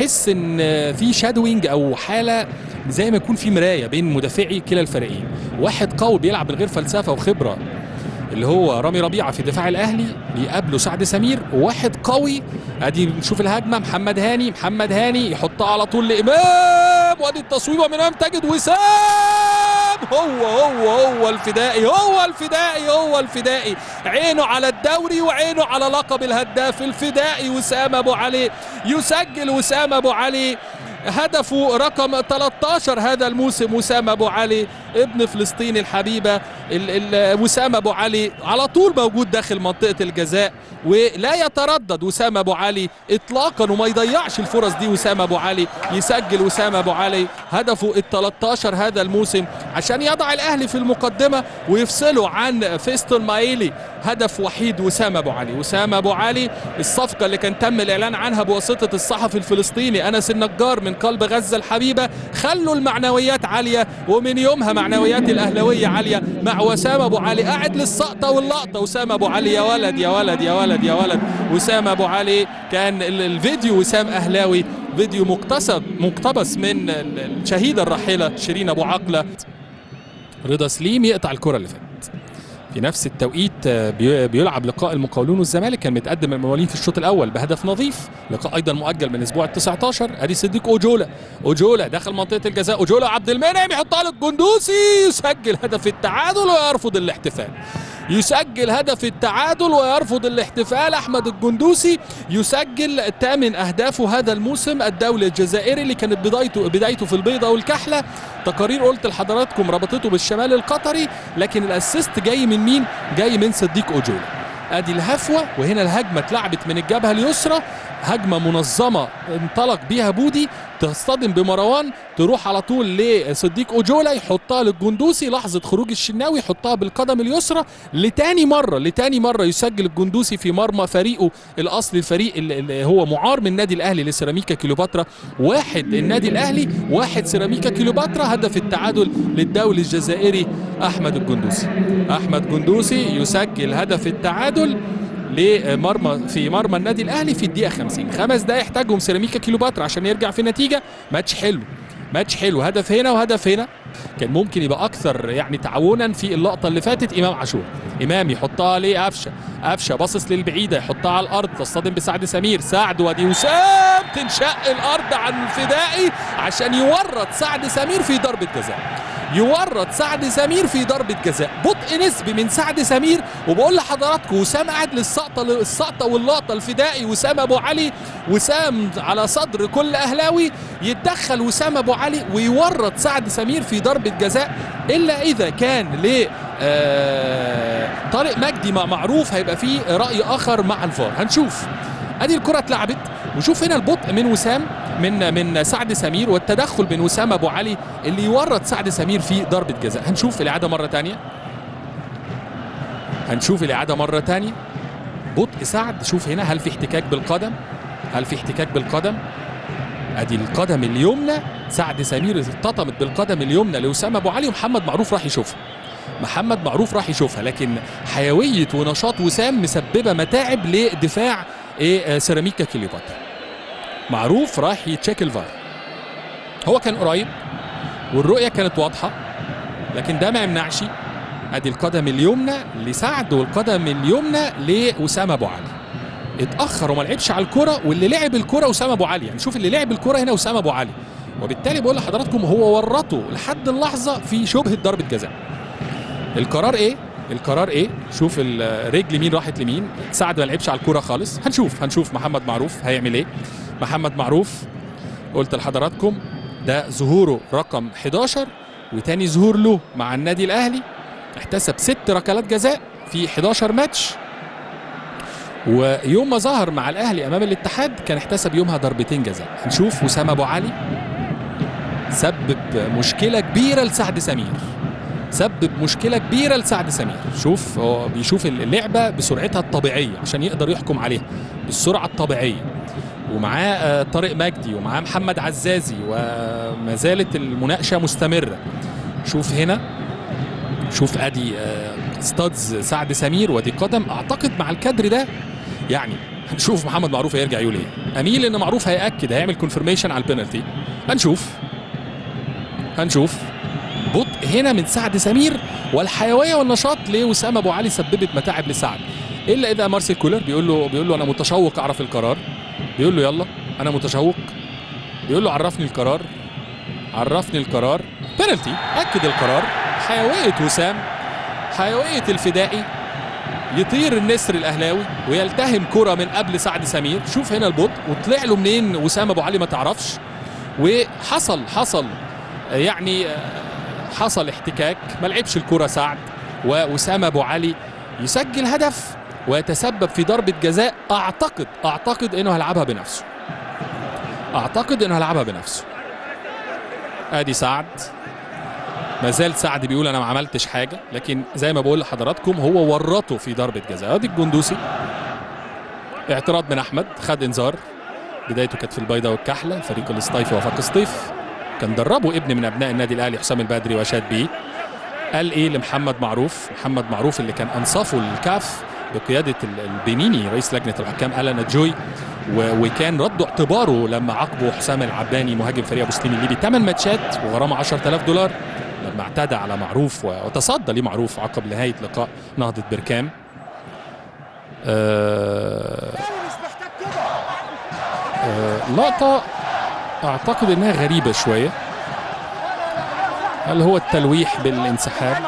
تحس ان في شادوينج او حاله زي ما يكون في مرايه بين مدافعي كلا الفريقين واحد قوي بيلعب من غير فلسفه وخبره اللي هو رامي ربيعه في دفاع الاهلي بيقابله سعد سمير وواحد قوي ادي نشوف الهجمه محمد هاني محمد هاني يحطها على طول لامام وادي التصويبه من امام تجد وسام هو هو هو الفدائي هو الفدائي هو الفدائي عينه على الدوري وعينه على لقب الهداف الفدائي وسام ابو علي يسجل وسام ابو علي هدفه رقم 13 هذا الموسم وسام ابو علي ابن فلسطين الحبيبه ال- ال- وسام ابو علي على طول موجود داخل منطقه الجزاء ولا يتردد وسام ابو علي اطلاقا وما يضيعش الفرص دي وسام ابو علي يسجل وسام ابو علي هدفه ال 13 هذا الموسم عشان يضع الاهلي في المقدمه ويفصله عن فيستون مايلي هدف وحيد وسام ابو علي وسام ابو علي الصفقه اللي كان تم الاعلان عنها بواسطه الصحفي الفلسطيني انس النجار من قلب غزه الحبيبه خلوا المعنويات عاليه ومن يومها معنويات الاهلاويه عاليه مع وسام ابو علي قاعد للسقطه واللقطه وسام ابو علي يا ولد يا ولد يا ولد يا ولد وسام ابو علي كان ال- الفيديو وسام اهلاوي فيديو مقتسب مقتبس من ال- الشهيده الراحله شيرين ابو عقله رضا سليم يقطع الكره اللي فاتت في نفس التوقيت آه، بي- بيلعب لقاء المقاولون والزمالك كان متقدم الموالين في الشوط الاول بهدف نظيف لقاء ايضا مؤجل من الاسبوع ال 19 ادي صديق اوجولا اوجولا دخل منطقه الجزاء اوجولا عبد المنعم يحطها للجندوسي يسجل هدف التعادل ويرفض الاحتفال يسجل هدف التعادل ويرفض الاحتفال احمد الجندوسي يسجل ثامن اهدافه هذا الموسم الدولي الجزائري اللي كانت بدايته بدايته في البيضه والكحله تقارير قلت لحضراتكم ربطته بالشمال القطري لكن الاسيست جاي من مين جاي من صديق اوجولا ادي الهفوه وهنا الهجمه اتلعبت من الجبهه اليسرى هجمه منظمه انطلق بيها بودي تصطدم بمروان تروح على طول لصديق اوجولا يحطها للجندوسي لحظه خروج الشناوي يحطها بالقدم اليسرى لتاني مره لتاني مره يسجل الجندوسي في مرمى فريقه الاصلي الفريق اللي اللي هو معار من النادي الاهلي لسيراميكا كيلوباترا واحد النادي الاهلي واحد سيراميكا كيلوباترا هدف التعادل للدولي الجزائري احمد الجندوسي احمد جندوسي يسجل هدف التعادل لمرمى في مرمى النادي الاهلي في الدقيقه 50 خمس دقائق يحتاجهم سيراميكا كيلوباترا عشان يرجع في النتيجه ماتش حلو ماتش حلو هدف هنا وهدف هنا كان ممكن يبقى اكثر يعني تعاونا في اللقطه اللي فاتت امام عاشور امام يحطها لقفشه قفشه باصص للبعيده يحطها على الارض تصطدم بسعد سمير سعد وادي وسام تنشق الارض عن الفدائي عشان يورط سعد سمير في ضربه جزاء يورط سعد سمير في ضربة جزاء بطء نسبي من سعد سمير وبقول لحضراتكم وسام قاعد للسقطة السقطة واللقطة الفدائي وسام أبو علي وسام على صدر كل أهلاوي يتدخل وسام أبو علي ويورط سعد سمير في ضربة جزاء إلا إذا كان ل آه، طارق مجدي مع معروف هيبقى فيه رأي آخر مع الفار هنشوف ادي الكره اتلعبت وشوف هنا البطء من وسام من من سعد سمير والتدخل من وسام ابو علي اللي يورط سعد سمير في ضربه جزاء هنشوف الاعاده مره تانية هنشوف الاعاده مره تانية بطء سعد شوف هنا هل في احتكاك بالقدم هل في احتكاك بالقدم ادي القدم اليمنى سعد سمير ارتطمت بالقدم اليمنى لوسام ابو علي ومحمد معروف راح يشوفها محمد معروف راح يشوفها لكن حيويه ونشاط وسام مسببه متاعب لدفاع ايه آه، سيراميكا كليوباترا معروف راح يتشيك الفار هو كان قريب والرؤيه كانت واضحه لكن ده ما يمنعش ادي القدم اليمنى لسعد والقدم اليمنى لوسام ابو علي اتاخر وما لعبش على الكره واللي لعب الكره وسام ابو علي يعني شوف اللي لعب الكره هنا وسام ابو علي وبالتالي بقول لحضراتكم هو ورطه لحد اللحظه في شبهه ضربه جزاء القرار ايه القرار ايه شوف الرجل مين راحت لمين سعد ما لعبش على الكوره خالص هنشوف هنشوف محمد معروف هيعمل ايه محمد معروف قلت لحضراتكم ده ظهوره رقم 11 وتاني ظهور له مع النادي الاهلي احتسب ست ركلات جزاء في 11 ماتش ويوم ما ظهر مع الاهلي امام الاتحاد كان احتسب يومها ضربتين جزاء هنشوف وسام ابو علي سبب مشكله كبيره لسعد سمير سبب مشكله كبيره لسعد سمير شوف هو بيشوف اللعبه بسرعتها الطبيعيه عشان يقدر يحكم عليها بالسرعه الطبيعيه ومعاه آه، طارق مجدي ومعاه محمد عزازي وما زالت المناقشه مستمره شوف هنا شوف ادي آه، ستادز سعد سمير وادي قدم اعتقد مع الكادر ده يعني هنشوف محمد معروف هيرجع يقول ايه اميل ان معروف هياكد هيعمل كونفirmation على البينالتي هنشوف هنشوف بطء هنا من سعد سمير والحيويه والنشاط لوسام ابو علي سببت متاعب لسعد الا اذا مارسيل كولر بيقول له بيقول له انا متشوق اعرف القرار بيقول له يلا انا متشوق بيقول له عرفني القرار عرفني القرار بينالتي اكد القرار حيويه وسام حيويه الفدائي يطير النسر الاهلاوي ويلتهم كره من قبل سعد سمير شوف هنا البطء وطلع له منين وسام ابو علي ما تعرفش وحصل حصل يعني حصل احتكاك ما لعبش الكره سعد ووسام ابو علي يسجل هدف ويتسبب في ضربه جزاء اعتقد اعتقد انه هيلعبها بنفسه اعتقد انه هيلعبها بنفسه ادي سعد ما زال سعد بيقول انا ما عملتش حاجه لكن زي ما بقول لحضراتكم هو ورطه في ضربه جزاء ادي الجندوسي اعتراض من احمد خد انذار بدايته كانت في البيضه والكحله فريق الاسطيف وفاق سطيف كان دربه ابن من ابناء النادي الاهلي حسام البدري وشاد بيه قال ايه لمحمد معروف محمد معروف اللي كان انصفه الكاف بقياده البنيني رئيس لجنه الحكام الانا جوي وكان رد اعتباره لما عاقبه حسام العباني مهاجم فريق ابو سليم الليبي 8 ماتشات وغرامه 10000 دولار لما اعتدى على معروف وتصدى ليه معروف عقب نهايه لقاء نهضه بركام آه آه لقطه اعتقد انها غريبه شويه هل هو التلويح بالانسحاب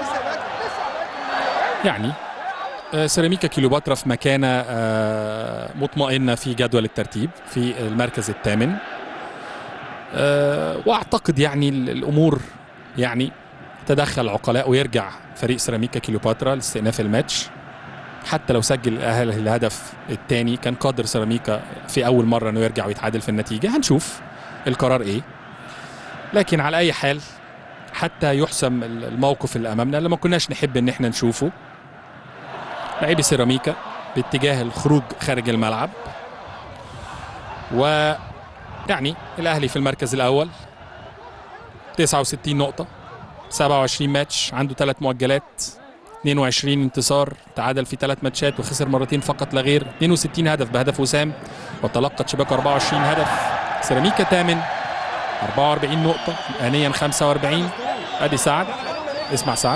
يعني آه سيراميكا كيلوباترا في مكانه آه مطمئنه في جدول الترتيب في المركز الثامن آه واعتقد يعني الامور يعني تدخل عقلاء ويرجع فريق سيراميكا كيلوباترا لاستئناف الماتش حتى لو سجل الاهلي الهدف الثاني كان قادر سيراميكا في اول مره انه يرجع ويتعادل في النتيجه هنشوف القرار ايه لكن على اي حال حتى يحسم الموقف اللي امامنا اللي ما كناش نحب ان احنا نشوفه لاعبي سيراميكا باتجاه الخروج خارج الملعب و يعني الاهلي في المركز الاول 69 نقطة 27 ماتش عنده ثلاث مؤجلات 22 انتصار تعادل في ثلاث ماتشات وخسر مرتين فقط لا غير 62 هدف بهدف وسام وتلقت شباكه 24 هدف سيراميكا ثامن 44 نقطة آنيا 45 ادي سعد اسمع سعد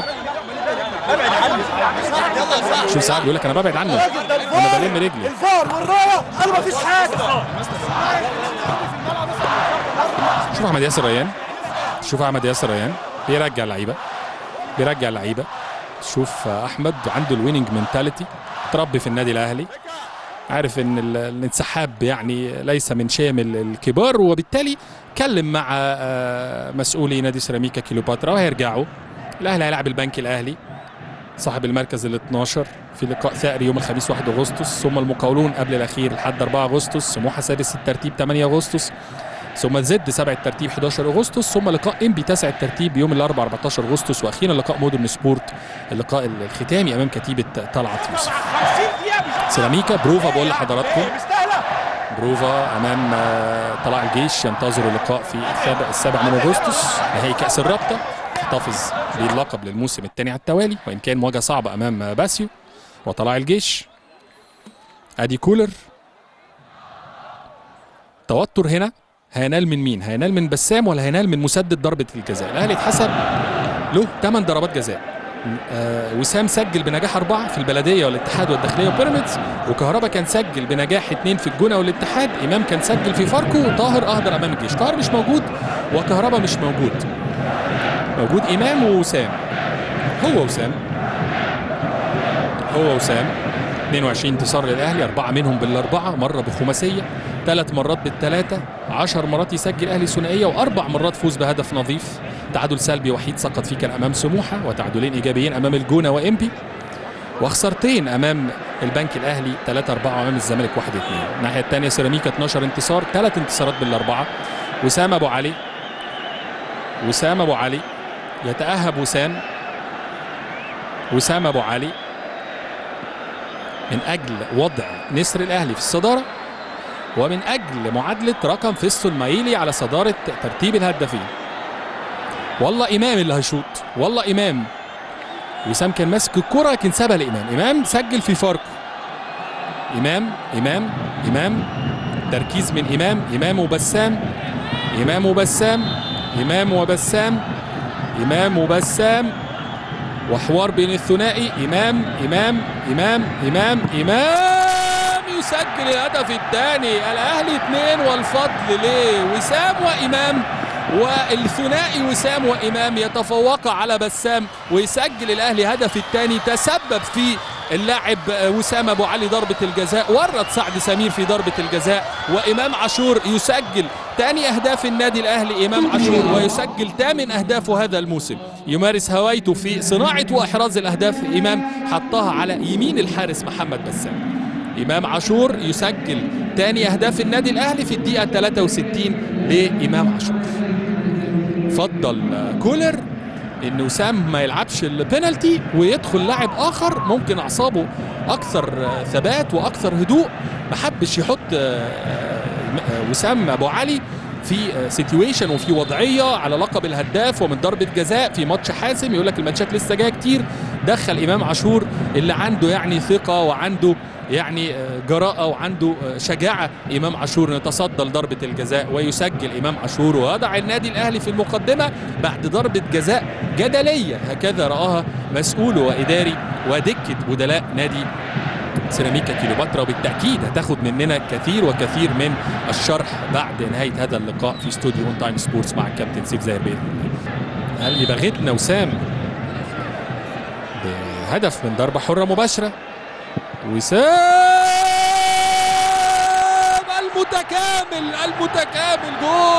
شوف سعد بيقول لك انا ببعد عنه انا بلم رجلي الفار والرايه قالوا مفيش حاجه شوف احمد ياسر ريان شوف احمد ياسر ريان بيرجع لعيبه بيرجع لعيبه شوف احمد عنده الويننج منتاليتي تربي في النادي الاهلي عارف ان الانسحاب يعني ليس من شام الكبار وبالتالي كلم مع مسؤولي نادي سيراميكا كيلوباترا وهيرجعوا الاهلي هيلعب البنك الاهلي صاحب المركز ال 12 في لقاء ثأري يوم الخميس 1 اغسطس ثم المقاولون قبل الاخير لحد 4 اغسطس سموحه سادس الترتيب 8 اغسطس ثم زد سبع الترتيب 11 اغسطس ثم لقاء انبي تاسع الترتيب يوم الاربعاء 14 اغسطس واخيرا لقاء مودرن سبورت اللقاء الختامي امام كتيبه طلعت يوسف سيراميكا بروفا بقول لحضراتكم بروفا امام طلائع الجيش ينتظروا اللقاء في السابع السابع من اغسطس نهائي كاس الرابطه احتفظ باللقب للموسم الثاني على التوالي وان كان مواجهه صعبه امام باسيو وطلائع الجيش ادي كولر توتر هنا هينال من مين؟ هينال من بسام ولا هينال من مسدد ضربه الجزاء؟ الاهلي اتحسب له 8 ضربات جزاء. آه وسام سجل بنجاح اربعه في البلديه والاتحاد والداخليه وبيراميدز وكهربا كان سجل بنجاح اثنين في الجونه والاتحاد امام كان سجل في فاركو وطاهر اهدر امام الجيش طاهر مش موجود وكهربا مش موجود موجود امام ووسام هو وسام هو وسام 22 انتصار للاهلي اربعه منهم بالاربعه مره بخماسيه ثلاث مرات بالثلاثه 10 مرات يسجل اهلي ثنائيه واربع مرات فوز بهدف نظيف تعادل سلبي وحيد سقط فيه كان امام سموحه وتعادلين ايجابيين امام الجونه وامبي وخسارتين امام البنك الاهلي 3 4 امام الزمالك 1 2 الناحيه الثانيه سيراميكا 12 انتصار ثلاث انتصارات بالاربعه وسام ابو علي وسام ابو علي يتاهب وسام وسام ابو علي من اجل وضع نسر الاهلي في الصداره ومن اجل معادله رقم فيستون مايلي على صداره ترتيب الهدافين والله امام اللي هيشوط والله امام وسام كان ماسك الكره لكن سابها لامام امام سجل في فاركو امام امام امام تركيز من امام امام وبسام امام وبسام امام وبسام امام وبسام وحوار بين الثنائي امام امام امام امام امام يسجل الهدف الثاني الاهلي اثنين والفضل لوسام وامام والثنائي وسام وامام يتفوق على بسام ويسجل الاهلي هدف الثاني تسبب في اللاعب وسام ابو علي ضربه الجزاء ورط سعد سمير في ضربه الجزاء وامام عاشور يسجل ثاني اهداف النادي الاهلي امام عاشور ويسجل ثامن اهدافه هذا الموسم يمارس هوايته في صناعه واحراز الاهداف امام حطها على يمين الحارس محمد بسام امام عاشور يسجل ثاني اهداف النادي الاهلي في الدقيقه 63 لامام عاشور فضل كولر ان وسام ما يلعبش البينالتي ويدخل لاعب اخر ممكن اعصابه اكثر ثبات واكثر هدوء ما حبش يحط وسام ابو علي في سيتويشن وفي وضعيه على لقب الهداف ومن ضربه جزاء في ماتش حاسم يقول لك الماتشات لسه جايه كتير دخل امام عاشور اللي عنده يعني ثقه وعنده يعني جراءة وعنده شجاعة إمام عاشور يتصدى لضربة الجزاء ويسجل إمام عاشور ويضع النادي الأهلي في المقدمة بعد ضربة جزاء جدلية هكذا رآها مسؤول وإداري ودكة بدلاء نادي سيراميكا كيلوباترا وبالتأكيد هتاخد مننا كثير وكثير من الشرح بعد نهاية هذا اللقاء في استوديو اون تايم سبورتس مع الكابتن سيف زاهر بإذن الله قال لي بغتنا وسام بهدف من ضربة حرة مباشرة وسام المتكامل المتكامل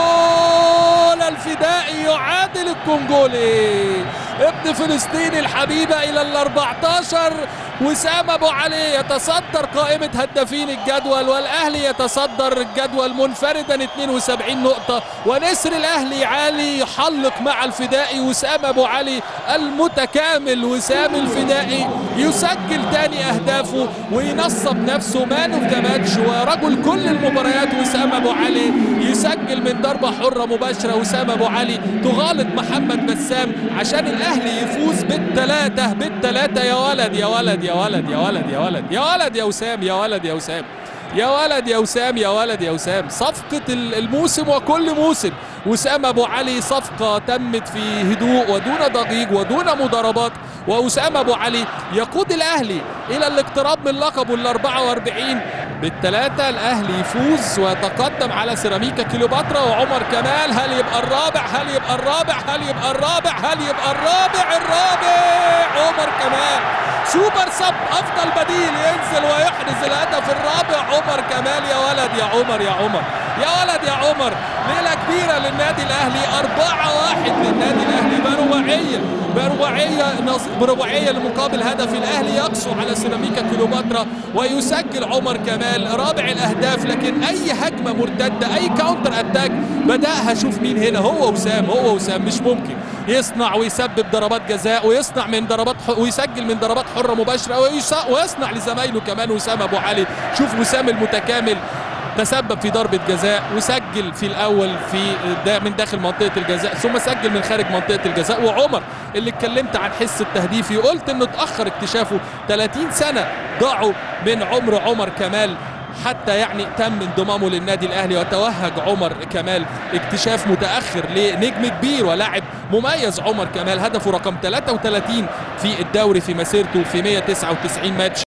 جول الفدائي يعادل الكونجولي ابن فلسطين الحبيبة إلى ال 14 وسام أبو علي يتصدر قائمة هدافين الجدول والأهلي يتصدر الجدول منفردا 72 نقطة ونسر الأهلي عالي يحلق مع الفدائي وسام أبو علي المتكامل وسام الفدائي يسجل تاني أهدافه وينصب نفسه مان اوف ذا ماتش ورجل كل المباريات وسام أبو علي يسجل من ضربة حرة مباشرة وسام أبو علي تغالط محمد بسام عشان الأهلي يفوز بالثلاثة بالثلاثة يا ولد يا ولد يا ولد يا ولد يا ولد يا ولد يا وسام يا ولد يا وسام يا ولد يا وسام يا ولد يا وسام صفقة الموسم وكل موسم وسام أبو علي صفقة تمت في هدوء ودون ضجيج ودون مضاربات وأسامة أبو علي يقود الأهلي إلى الاقتراب من لقبه ال 44 بالثلاثة الأهلي يفوز ويتقدم على سيراميكا كليوباترا وعمر كمال هل يبقى الرابع هل يبقى الرابع هل يبقى الرابع هل يبقى الرابع الرابع عمر كمال سوبر سب أفضل بديل ينزل ويحرز الهدف الرابع عمر كمال يا ولد يا عمر يا عمر يا ولد يا عمر ليلة كبيرة للنادي الأهلي أربعة واحد للنادي الأهلي برباعية برباعية برباعية لمقابل هدف الأهلي يقسو على سيراميكا كليوباترا ويسجل عمر كمال رابع الأهداف لكن أي هجمة مرتدة أي كاونتر أتاك بدأها شوف مين هنا هو وسام هو وسام مش ممكن يصنع ويسبب ضربات جزاء ويصنع من ضربات ويسجل من ضربات حرة مباشرة ويصنع لزمايله كمان وسام أبو علي شوف وسام المتكامل تسبب في ضربة جزاء وسجل في الأول في دا من داخل منطقة الجزاء ثم سجل من خارج منطقة الجزاء وعمر اللي اتكلمت عن حس التهديفي قلت انه اتأخر اكتشافه 30 سنة ضاعوا من عمر عمر كمال حتى يعني تم انضمامه للنادي الاهلي وتوهج عمر كمال اكتشاف متاخر لنجم كبير ولاعب مميز عمر كمال هدفه رقم 33 في الدوري في مسيرته في 199 ماتش